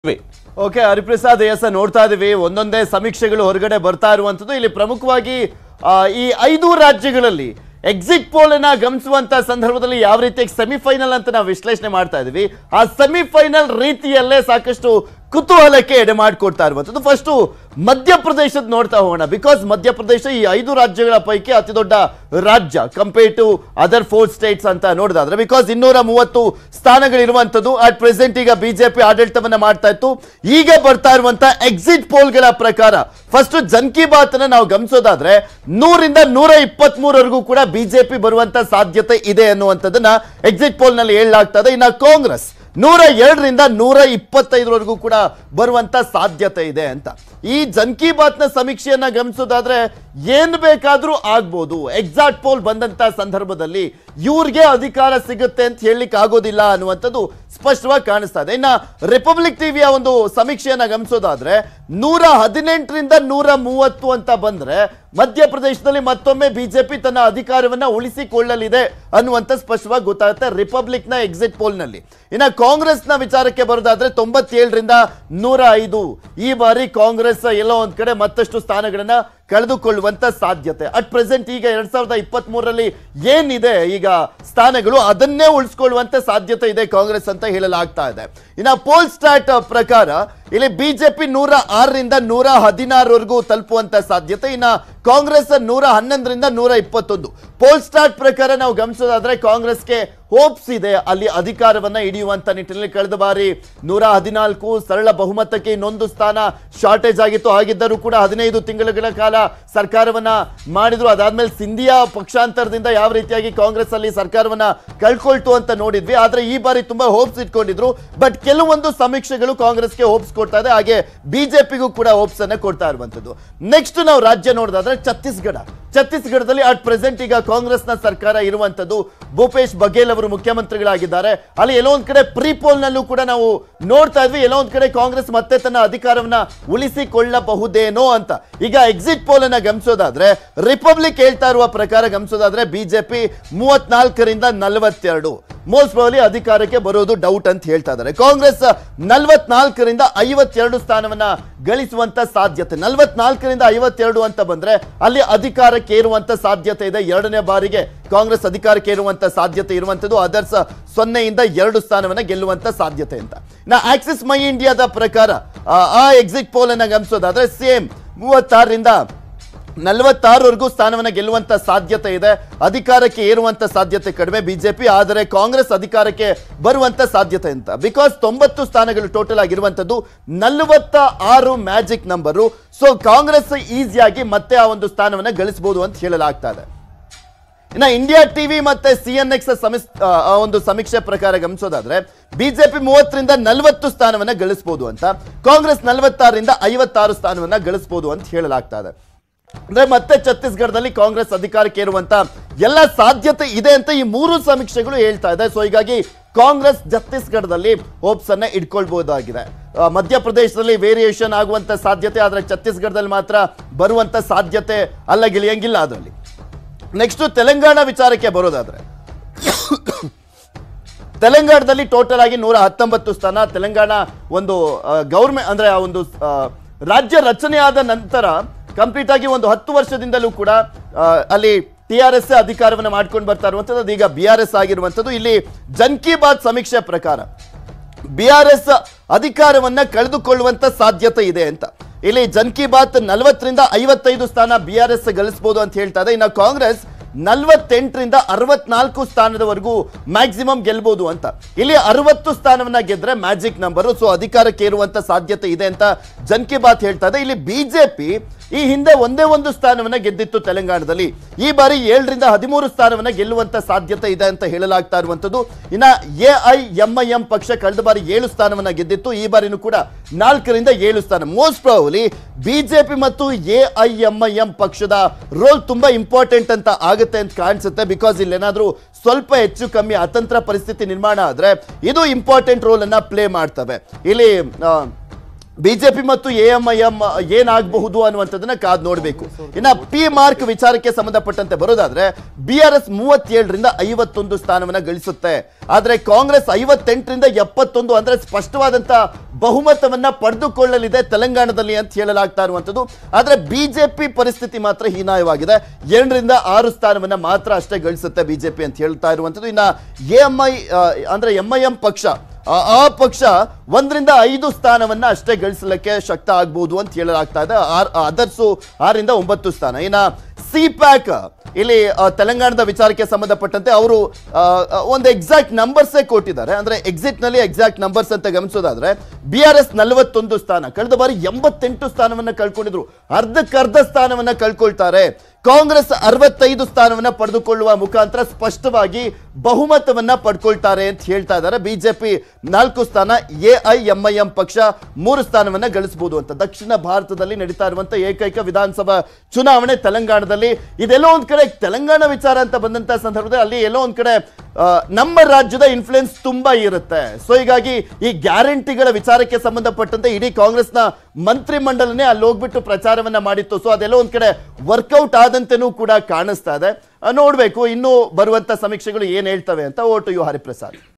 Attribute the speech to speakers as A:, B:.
A: okay Hariprasad S ನೋಡ್ತಾ ಇದೀವಿ ಒಂದೊಂದೇ ಸಮೀಕ್ಷೆಗಳು ಹೊರಗಡೆ ಬರ್ತಾ ಇರುವಂತದ್ದು ಇಲ್ಲಿ ಪ್ರಮುಖವಾಗಿ ಆ, ಈ ಐದು ರಾಜ್ಯಗಳಲ್ಲಿ ಎಕ್ಸಿಟ್ ಪೋಲ್ ಅನ್ನ ಗಮನಿಸುವಂತ ಸಂದರ್ಭದಲ್ಲಿ ಯಾವ ರೀತಿ ಸೆಮಿಫೈನಲ್ ಅಂತ ನಾವು ವಿಶ್ಲೇಷಣೆ ಮಾಡ್ತಾ ಇದೀವಿ ಆ ಸೆಮಿಫೈನಲ್ ರೀತಿಯಲ್ಲೇ ಸಾಕಷ್ಟು ಕುತೂಹಲಕ್ಕೆ ಎಡೆ ಮಾಡಿಕೊಡ್ತಾ ಇರುವಂತದ್ದು ಫಸ್ಟ್ ಮಧ್ಯಪ್ರದೇಶದ ನೋಡ್ತಾ ಹೋಗೋಣ ಬಿಕಾಸ್ ಮಧ್ಯಪ್ರದೇಶ ಈ ಐದು ರಾಜ್ಯಗಳ ಪೈಕಿ ಅತಿ ದೊಡ್ಡ ರಾಜ್ಯ compare to other four states ಅಂತ ನೋಡಿದಾದ್ರೆ ಬಿಕಾಸ್ ಇನ್ನೂರ ಮೂವತ್ತು ಸ್ಥಾನಗಳಿರುವಂತದ್ದು ಅಟ್ ಪ್ರೆಸೆಂಟ್ ಈಗ ಬಿಜೆಪಿ ಆಡಳಿತವನ್ನ ಮಾಡ್ತಾ ಇತ್ತು ಈಗ ಬರ್ತಾ ಇರುವಂತ ಎಕ್ಸಿಟ್ ಪೋಲ್ಗಳ ಪ್ರಕಾರ ಫಸ್ಟ್ ಜನ್ ಕಿ ಬಾತ್ ಅನ್ನ ನಾವು ಗಮನಿಸೋದಾದ್ರೆ ನೂರಿಂದ ನೂರ ಇಪ್ಪತ್ತ್ ಮೂರವರೆಗೂ ಕೂಡ ಬಿಜೆಪಿ ಬರುವಂತ ಸಾಧ್ಯತೆ ಇದೆ ಅನ್ನುವಂಥದ್ದನ್ನ ಎಕ್ಸಿಟ್ ಪೋಲ್ ನಲ್ಲಿ ಹೇಳಲಾಗ್ತದೆ ಇನ್ನ ಕಾಂಗ್ರೆಸ್ ನೂರ ಎರಡರಿಂದ ನೂರ ಇಪ್ಪತ್ತೈದರವರೆಗೂ ಕೂಡ ಬರುವಂತ ಸಾಧ್ಯತೆ ಇದೆ ಅಂತ ಈ ಜನ್ ಕಿ ಬಾತ್ನ ಸಮೀಕ್ಷೆಯನ್ನ ಗಮನಿಸೋದಾದ್ರೆ ಏನ್ ಬೇಕಾದ್ರೂ ಆಗ್ಬೋದು ಎಕ್ಸಾಕ್ಟ್ ಪೋಲ್ ಬಂದಂತ ಸಂದರ್ಭದಲ್ಲಿ ಇವ್ರಿಗೆ ಅಧಿಕಾರ ಸಿಗುತ್ತೆ ಅಂತ ಹೇಳಲಿಕ್ಕೆ ಆಗೋದಿಲ್ಲ ಅನ್ನುವಂಥದ್ದು ಸ್ಪಷ್ಟವಾಗಿ ಕಾಣಿಸ್ತಾ ಇದೆ ಇನ್ನ ರಿಪಬ್ಲಿಕ್ ಟಿವಿಯ ಒಂದು ಸಮೀಕ್ಷೆಯನ್ನ ಗಮನಿಸೋದಾದ್ರೆ ನೂರ ಹದಿನೆಂಟರಿಂದ ನೂರ ಮೂವತ್ತು ಅಂತ ಬಂದ್ರೆ ಮಧ್ಯಪ್ರದೇಶದಲ್ಲಿ ಮತ್ತೊಮ್ಮೆ ಬಿಜೆಪಿ ತನ್ನ ಅಧಿಕಾರವನ್ನ ಉಳಿಸಿಕೊಳ್ಳಲಿದೆ ಅನ್ನುವಂಥ ಸ್ಪಷ್ಟವಾಗಿ ಗೊತ್ತಾಗುತ್ತೆ ರಿಪಬ್ಲಿಕ್ ನ ಎಕ್ಸಿಟ್ ಪೋಲ್ ನಲ್ಲಿ ಇನ್ನ ಕಾಂಗ್ರೆಸ್ ನ ವಿಚಾರಕ್ಕೆ ಬರೋದಾದ್ರೆ ತೊಂಬತ್ತೇಳರಿಂದ ನೂರ ಐದು ಈ ಬಾರಿ ಕಾಂಗ್ರೆಸ್ ಎಲ್ಲೋ ಒಂದ್ ಕಡೆ ಮತ್ತಷ್ಟು ಸ್ಥಾನಗಳನ್ನ ಕಳೆದುಕೊಳ್ಳುವಂತ ಸಾಧ್ಯತೆ ಅಟ್ ಪ್ರೆಸೆಂಟ್ ಈಗ ಎರಡ್ ಸಾವಿರದ ಇಪ್ಪತ್ತ್ ಮೂರರಲ್ಲಿ ಏನಿದೆ ಈಗ ಸ್ಥಾನಗಳು ಅದನ್ನೇ ಉಳಿಸ್ಕೊಳ್ಳುವಂತ ಸಾಧ್ಯತೆ ಇದೆ ಕಾಂಗ್ರೆಸ್ ಅಂತ ಹೇಳಲಾಗ್ತಾ ಇದೆ ಇನ್ನ ಪೋಲ್ ಸ್ಟಾಟ್ ಪ್ರಕಾರ ಇಲ್ಲಿ ಬಿಜೆಪಿ ನೂರ ಆರರಿಂದ ನೂರ ಹದಿನಾರವರೆಗೂ ತಲುಪುವಂತ ಸಾಧ್ಯತೆ ಇನ್ನ ಕಾಂಗ್ರೆಸ್ ನೂರ ಹನ್ನೊಂದರಿಂದ ನೂರ ಇಪ್ಪತ್ತೊಂದು ಪೋಲ್ ಸ್ಟಾಟ್ ಪ್ರಕಾರ ನಾವು ಗಮನಿಸೋದಾದ್ರೆ ಕಾಂಗ್ರೆಸ್ಗೆ ಹೋಪ್ಸ್ ಇದೆ ಅಲ್ಲಿ ಅಧಿಕಾರವನ್ನ ಹಿಡಿಯುವಂತ ನಿಟ್ಟಿನಲ್ಲಿ ಕಳೆದ ಬಾರಿ ನೂರ ಹದಿನಾಲ್ಕು ಸರಳ ಬಹುಮತಕ್ಕೆ ಇನ್ನೊಂದು ಸ್ಥಾನ ಶಾರ್ಟೇಜ್ ಆಗಿತ್ತು ಹಾಗಿದ್ದರೂ ಕೂಡ ಹದಿನೈದು ತಿಂಗಳುಗಳ ಕಾಲ ಸರ್ಕಾರವನ್ನ ಮಾಡಿದ್ರು ಅದಾದ್ಮೇಲೆ ಸಿಂಧಿಯಾ ಪಕ್ಷಾಂತರದಿಂದ ಯಾವ ರೀತಿಯಾಗಿ ಕಾಂಗ್ರೆಸ್ ಅಲ್ಲಿ ಸರ್ಕಾರವನ್ನ ಕಳ್ಕೊಳ್ತು ಅಂತ ನೋಡಿದ್ವಿ ಆದ್ರೆ ಈ ಬಾರಿ ತುಂಬಾ ಹೋಪ್ಸ್ ಇಟ್ಕೊಂಡಿದ್ರು ಬಟ್ ಕೆಲವೊಂದು ಸಮೀಕ್ಷೆಗಳು ಕಾಂಗ್ರೆಸ್ಗೆ ಹೋಪ್ಸ್ ಕೊಡ್ತಾ ಇದೆ ಹಾಗೆ ಬಿಜೆಪಿಗೂ ಕೂಡ ಹೋಪ್ಸ್ ಅನ್ನ ಕೊಡ್ತಾ ಇರುವಂತದ್ದು ನೆಕ್ಸ್ಟ್ ನಾವು ರಾಜ್ಯ ನೋಡೋದಾದ್ರೆ ಛತ್ತೀಸ್ಗಢ ಛತ್ತೀಸ್ಗಢದಲ್ಲಿ ಅಟ್ ಪ್ರೆಸೆಂಟ್ ಈಗ ಕಾಂಗ್ರೆಸ್ನ ಸರ್ಕಾರ ಇರುವಂತದ್ದು ಭೂಪೇಶ್ ಬಘೇಲ್ ಅವರು ಮುಖ್ಯಮಂತ್ರಿಗಳಾಗಿದ್ದಾರೆ ಅಲ್ಲಿ ಎಲ್ಲೋ ಒಂದ್ ಕಡೆ ಪ್ರೀ ಪೋಲ್ ನಲ್ಲೂ ಕೂಡ ನಾವು ನೋಡ್ತಾ ಇದ್ವಿ ಎಲ್ಲೋ ಒಂದ್ ಕಡೆ ಕಾಂಗ್ರೆಸ್ ಮತ್ತೆ ತನ್ನ ಅಧಿಕಾರವನ್ನ ಉಳಿಸಿಕೊಳ್ಳಬಹುದೇನೋ ಅಂತ ಈಗ ಎಕ್ಸಿಟ್ ಪೋಲ್ ಅನ್ನ ಗಮನಿಸೋದಾದ್ರೆ ರಿಪಬ್ಲಿಕ್ ಹೇಳ್ತಾ ಇರುವ ಪ್ರಕಾರ ಗಮನಿಸೋದಾದ್ರೆ ಬಿಜೆಪಿ ಮೂವತ್ನಾಲ್ಕರಿಂದ ನಲವತ್ತೆರಡು ಮೋಸ್ಟ್ ಪ್ರಾಬಲಿ ಅಧಿಕಾರಕ್ಕೆ ಬರೋದು ಡೌಟ್ ಅಂತ ಹೇಳ್ತಾ ಇದ್ದಾರೆ ಕಾಂಗ್ರೆಸ್ ನಲವತ್ನಾಲ್ಕರಿಂದ ಐವತ್ತೆರಡು ಸ್ಥಾನವನ್ನ ಗಳಿಸುವಂತ ಸಾಧ್ಯತೆ ನಲವತ್ನಾಲ್ಕರಿಂದ ಐವತ್ತೆರಡು ಅಂತ ಬಂದ್ರೆ ಅಲ್ಲಿ ಅಧಿಕಾರಕ್ಕೆ ಏರುವಂತ ಸಾಧ್ಯತೆ ಇದೆ ಎರಡನೇ ಬಾರಿಗೆ ಕಾಂಗ್ರೆಸ್ ಅಧಿಕಾರಕ್ಕೆ ಏರುವಂತ ಸಾಧ್ಯತೆ ಇರುವಂತದ್ದು ಅದರ್ಸ್ ಸೊನ್ನೆಯಿಂದ ಎರಡು ಸ್ಥಾನವನ್ನ ಗೆಲ್ಲುವಂತ ಸಾಧ್ಯತೆ ಅಂತ ನಾ ಆಕ್ಸಿಸ್ ಮೈ ಇಂಡಿಯಾದ ಪ್ರಕಾರ ಆ, ಆ ಎಕ್ಸಿಟ್ ಪೋಲ್ ಅನ್ನ ಗಮನಿಸೋದಾದ್ರೆ ಸೇಮ್ ಮೂವತ್ತಾರರಿಂದ ನಲವತ್ತಾರವರೆಗೂ ಸ್ಥಾನವನ್ನ ಗೆಲ್ಲುವಂತ ಸಾಧ್ಯತೆ ಇದೆ ಅಧಿಕಾರಕ್ಕೆ ಏರುವಂತ ಸಾಧ್ಯತೆ ಕಡಿಮೆ ಬಿಜೆಪಿ ಆದರೆ ಕಾಂಗ್ರೆಸ್ ಅಧಿಕಾರಕ್ಕೆ ಬರುವಂತ ಸಾಧ್ಯತೆ ಅಂತ ಬಿಕಾಸ್ ತೊಂಬತ್ತು ಸ್ಥಾನಗಳು ಟೋಟಲ್ ಆಗಿರುವಂತದ್ದು ನಲವತ್ತ ಆರು ಮ್ಯಾಜಿಕ್ ನಂಬರು ಸೊ ಕಾಂಗ್ರೆಸ್ ಈಸಿಯಾಗಿ ಮತ್ತೆ ಆ ಒಂದು ಸ್ಥಾನವನ್ನ ಗಳಿಸಬಹುದು ಅಂತ ಹೇಳಲಾಗ್ತಾ ಇದೆ ಇನ್ನ ಇಂಡಿಯಾ ಟಿವಿ ಮತ್ತೆ ಸಿ ಎನ್ ಎಕ್ಸ್ ಒಂದು ಸಮೀಕ್ಷೆ ಪ್ರಕಾರ ಗಮನಿಸೋದಾದ್ರೆ ಬಿಜೆಪಿ ಮೂವತ್ತರಿಂದ ನಲವತ್ತು ಸ್ಥಾನವನ್ನ ಗಳಿಸಬಹುದು ಅಂತ ಕಾಂಗ್ರೆಸ್ ನಲವತ್ತಾರರಿಂದ ಐವತ್ತಾರು ಸ್ಥಾನವನ್ನ ಗಳಿಸಬಹುದು ಅಂತ ಹೇಳಲಾಗ್ತಾ ಇದೆ ಅಂದ್ರೆ ಮತ್ತೆ ಛತ್ತೀಸ್ಗಢದಲ್ಲಿ ಕಾಂಗ್ರೆಸ್ ಅಧಿಕಾರಕ್ಕೆ ಏರುವಂತ ಎಲ್ಲ ಸಾಧ್ಯತೆ ಇದೆ ಅಂತ ಈ ಮೂರು ಸಮೀಕ್ಷೆಗಳು ಹೇಳ್ತಾ ಇದೆ ಸೊ ಹೀಗಾಗಿ ಕಾಂಗ್ರೆಸ್ ಛತ್ತೀಸ್ಗಢದಲ್ಲಿ ಹೋಪ್ಸ್ ಅನ್ನ ಇಟ್ಕೊಳ್ಬಹುದಾಗಿದೆ ಆ, ಮಧ್ಯಪ್ರದೇಶದಲ್ಲಿ ವೇರಿಯೇಷನ್ ಆಗುವಂತ ಸಾಧ್ಯತೆ ಆದ್ರೆ ಛತ್ತೀಸ್ಗಢದಲ್ಲಿ ಮಾತ್ರ ಬರುವಂತ ಸಾಧ್ಯತೆ ಅಲ್ಲ ಗಿಳಿಯಂಗಿಲ್ಲ ಅದರಲ್ಲಿ ನೆಕ್ಸ್ಟ್ ತೆಲಂಗಾಣ ವಿಚಾರಕ್ಕೆ ಬರೋದಾದ್ರೆ ತೆಲಂಗಾಣದಲ್ಲಿ ಟೋಟಲ್ ಆಗಿ ನೂರ ಹತ್ತೊಂಬತ್ತು ಸ್ಥಾನ ತೆಲಂಗಾಣ ಒಂದು ಗೌರ್ಮೆಂಟ್ ಅಂದ್ರೆ ಆ ಒಂದು ಆ, ರಾಜ್ಯ ರಚನೆ ಆದ ನಂತರ ಕಂಪ್ಲೀಟ್ ಆಗಿ ಒಂದು ಹತ್ತು ವರ್ಷದಿಂದಲೂ ಕೂಡ ಆ, ಅಲ್ಲಿ ಟಿ ಆರ್ ಎಸ್ ಅಧಿಕಾರವನ್ನು ಮಾಡ್ಕೊಂಡು ಬರ್ತಾ ಇರುವಂಥದ್ದು ಅದೀಗ ಬಿ ಆರ್ ಎಸ್ ಆಗಿರುವಂಥದ್ದು ಇಲ್ಲಿ ಜನ್ ಕಿ ಬಾತ್ ಸಮೀಕ್ಷೆ ಪ್ರಕಾರ ಬಿ ಆರ್ ಎಸ್ ಅಧಿಕಾರವನ್ನ ಕಳೆದುಕೊಳ್ಳುವಂತ ಸಾಧ್ಯತೆ ಇದೆ ಅಂತ ಇಲ್ಲಿ ಜನ್ ಕಿ ಬಾತ್ ನಲವತ್ತರಿಂದ ಐವತ್ತೈದು ಸ್ಥಾನ ಬಿ ಆರ್ ಎಸ್ ಗಳಿಸಬಹುದು ಅಂತ ಹೇಳ್ತಾ ಇದೆ ಇನ್ನು ಕಾಂಗ್ರೆಸ್ ನಲವತ್ತೆಂಟರಿಂದ ಅರವತ್ನಾಲ್ಕು ಸ್ಥಾನದವರೆಗೂ ಮ್ಯಾಕ್ಸಿಮಮ್ ಗೆಲ್ಬಹುದು ಅಂತ ಇಲ್ಲಿ ಅರವತ್ತು ಸ್ಥಾನವನ್ನ ಗೆದ್ರೆ ಮ್ಯಾಜಿಕ್ ನಂಬರ್ ಸೊ ಅಧಿಕಾರಕ್ಕೆ ಏರುವಂತ ಸಾಧ್ಯತೆ ಇದೆ ಅಂತ ಜನ್ ಕಿ ಬಾತ್ ಹೇಳ್ತಾ ಇದೆ ಇಲ್ಲಿ ಬಿಜೆಪಿ ಈ ಹಿಂದೆ ಒಂದೇ ಒಂದು ಸ್ಥಾನವನ್ನ ಗೆದ್ದಿತ್ತು ತೆಲಂಗಾಣದಲ್ಲಿ ಈ ಬಾರಿ ಏಳರಿಂದ ಹದಿಮೂರು ಸ್ಥಾನವನ್ನ ಗೆಲ್ಲುವಂತ ಸಾಧ್ಯತೆ ಇದೆ ಅಂತ ಹೇಳಲಾಗ್ತಾ ಇರುವಂತದ್ದು ಇನ್ನ A I M I M ಪಕ್ಷ ಕಳೆದ ಬಾರಿ ಏಳು ಸ್ಥಾನವನ್ನ ಗೆದ್ದಿತ್ತು ಈ ಬಾರಿನೂ ಕೂಡ ನಾಲ್ಕರಿಂದ ಏಳು ಸ್ಥಾನ ಮೋಸ್ಟ್ ಪ್ರಾಬಲಿ ಬಿಜೆಪಿ ಮತ್ತು A I M I M ಪಕ್ಷದ ರೋಲ್ ತುಂಬಾ ಇಂಪಾರ್ಟೆಂಟ್ ಅಂತ ಆಗುತ್ತೆ ಅಂತ ಕಾಣಿಸುತ್ತೆ ಬಿಕಾಸ್ ಇಲ್ಲಿ ಏನಾದ್ರೂ ಸ್ವಲ್ಪ ಹೆಚ್ಚು ಕಮ್ಮಿ ಅತಂತ್ರ ಪರಿಸ್ಥಿತಿ ನಿರ್ಮಾಣ ಆದ್ರೆ ಇದು ಇಂಪಾರ್ಟೆಂಟ್ ರೋಲ್ ಅನ್ನ ಪ್ಲೇ ಮಾಡ್ತವೆ ಇಲ್ಲಿ ಆ, ಬಿಜೆಪಿ ಮತ್ತು ಎ ಎಂ ಐ ಎಂ ಏನಾಗಬಹುದು ಅನ್ನುವಂಥದ್ದನ್ನ ಕಾದ್ ನೋಡಬೇಕು ಇನ್ನ ಪಿ ಮಾರ್ಕ್ ವಿಚಾರಕ್ಕೆ ಸಂಬಂಧಪಟ್ಟಂತೆ ಬರೋದಾದ್ರೆ ಬಿ ಆರ್ ಎಸ್ ಮೂವತ್ತೇಳರಿಂದ ಐವತ್ತೊಂದು ಸ್ಥಾನವನ್ನ ಗಳಿಸುತ್ತೆ ಆದ್ರೆ ಕಾಂಗ್ರೆಸ್ ಐವತ್ತೆಂಟರಿಂದ ಎಪ್ಪತ್ತೊಂದು ಅಂದ್ರೆ ಸ್ಪಷ್ಟವಾದಂತ ಬಹುಮತವನ್ನ ಪಡೆದುಕೊಳ್ಳಲಿದೆ ತೆಲಂಗಾಣದಲ್ಲಿ ಅಂತ ಹೇಳಲಾಗ್ತಾ ಇರುವಂತದ್ದು ಆದ್ರೆ ಬಿಜೆಪಿ ಪರಿಸ್ಥಿತಿ ಮಾತ್ರ ಹೀನಾಯವಾಗಿದೆ ಎರಡರಿಂದ ಆರು ಸ್ಥಾನವನ್ನ ಮಾತ್ರ ಅಷ್ಟೇ ಗಳಿಸುತ್ತೆ ಬಿಜೆಪಿ ಅಂತ ಹೇಳ್ತಾ ಇರುವಂತದ್ದು ಇನ್ನ ಎ ಎಂ ಐ ಅಂದ್ರೆ ಎಂ ಐ ಎಂ ಪಕ್ಷ ಆ ಆ ಪಕ್ಷ ಒಂದರಿಂದ ಐದು ಸ್ಥಾನವನ್ನ ಅಷ್ಟೇ ಗಳಿಸಲಿಕ್ಕೆ ಶಕ್ತ ಆಗ್ಬೋದು ಅಂತ ಹೇಳಲಾಗ್ತಾ ಇದೆ ಅದರ್ಸು ಆರಿಂದ ಒಂಬತ್ತು ಸ್ಥಾನ ಇನ್ನ ಸಿ ಪ್ಯಾಕ್ ಇಲ್ಲಿ ಆ, ತೆಲಂಗಾಣದ ವಿಚಾರಕ್ಕೆ ಸಂಬಂಧಪಟ್ಟಂತೆ ಅವರು ಒಂದು ಎಕ್ಸಾಕ್ಟ್ ನಂಬರ್ಸೇ ಕೊಟ್ಟಿದ್ದಾರೆ ಅಂದ್ರೆ ಎಕ್ಸಿಟ್ ನಲ್ಲಿ ಎಕ್ಸಾಕ್ಟ್ ನಂಬರ್ಸ್ ಅಂತ ಗಮನಿಸೋದಾದ್ರೆ ಬಿ ಆರ್ ಎಸ್ ನಲವತ್ತೊಂದು ಸ್ಥಾನ ಕಳೆದ ಬಾರಿ ಎಂಬತ್ತೆಂಟು ಸ್ಥಾನವನ್ನ ಕಳ್ಕೊಂಡಿದ್ರು ಅರ್ಧಕ್ಕರ್ಧ ಸ್ಥಾನವನ್ನ ಕಳ್ಕೊಳ್ತಾರೆ ಕಾಂಗ್ರೆಸ್ ಅರವತ್ತೈದು ಸ್ಥಾನವನ್ನ ಪಡೆದುಕೊಳ್ಳುವ ಮುಖಾಂತರ ಸ್ಪಷ್ಟವಾಗಿ ಬಹುಮತವನ್ನ ಪಡ್ಕೊಳ್ತಾರೆ ಅಂತ ಹೇಳ್ತಾ ಇದ್ದಾರೆ ಬಿಜೆಪಿ ನಾಲ್ಕು ಸ್ಥಾನ A I M I M ಪಕ್ಷ ಮೂರು ಸ್ಥಾನವನ್ನ ಗಳಿಸಬಹುದು ಅಂತ ದಕ್ಷಿಣ ಭಾರತದಲ್ಲಿ ನಡೀತಾ ಇರುವಂತ ಏಕೈಕ ವಿಧಾನಸಭಾ ಚುನಾವಣೆ ತೆಲಂಗಾಣದಲ್ಲಿ ಇದೆಲ್ಲೋ ಒಂದ್ ಕಡೆ ತೆಲಂಗಾಣ ವಿಚಾರ ಅಂತ ಬಂದಂತ ಸಂದರ್ಭದಲ್ಲಿ ಅಲ್ಲಿ ಎಲ್ಲೋ ಒಂದ್ ಕಡೆ ಆ, ನಮ್ಮ ರಾಜ್ಯದ ಇನ್ಫ್ಲುಯೆನ್ಸ್ ತುಂಬಾ ಇರುತ್ತೆ ಸೊ ಹೀಗಾಗಿ ಈ ಗ್ಯಾರಂಟಿಗಳ ವಿಚಾರಕ್ಕೆ ಸಂಬಂಧಪಟ್ಟಂತೆ ಇಡೀ ಕಾಂಗ್ರೆಸ್ನ ಮಂತ್ರಿ ಮಂಡಲನೇ ಅಲ್ಲಿ ಹೋಗ್ಬಿಟ್ಟು ಪ್ರಚಾರವನ್ನ ಮಾಡಿತ್ತು ಸೊ ಅದೆಲ್ಲ ಒಂದ್ ಕಡೆ ವರ್ಕೌಟ್ ಆದಂತೆನೂ ಕೂಡ ಕಾಣಿಸ್ತಾ ಇದೆ ಆ, ನೋಡ್ಬೇಕು ಇನ್ನು ಬರುವಂತ ಸಮೀಕ್ಷೆಗಳು ಏನ್ ಹೇಳ್ತವೆ ಅಂತ ಓಟು ಯು ಹರಿಪ್ರಸಾದ್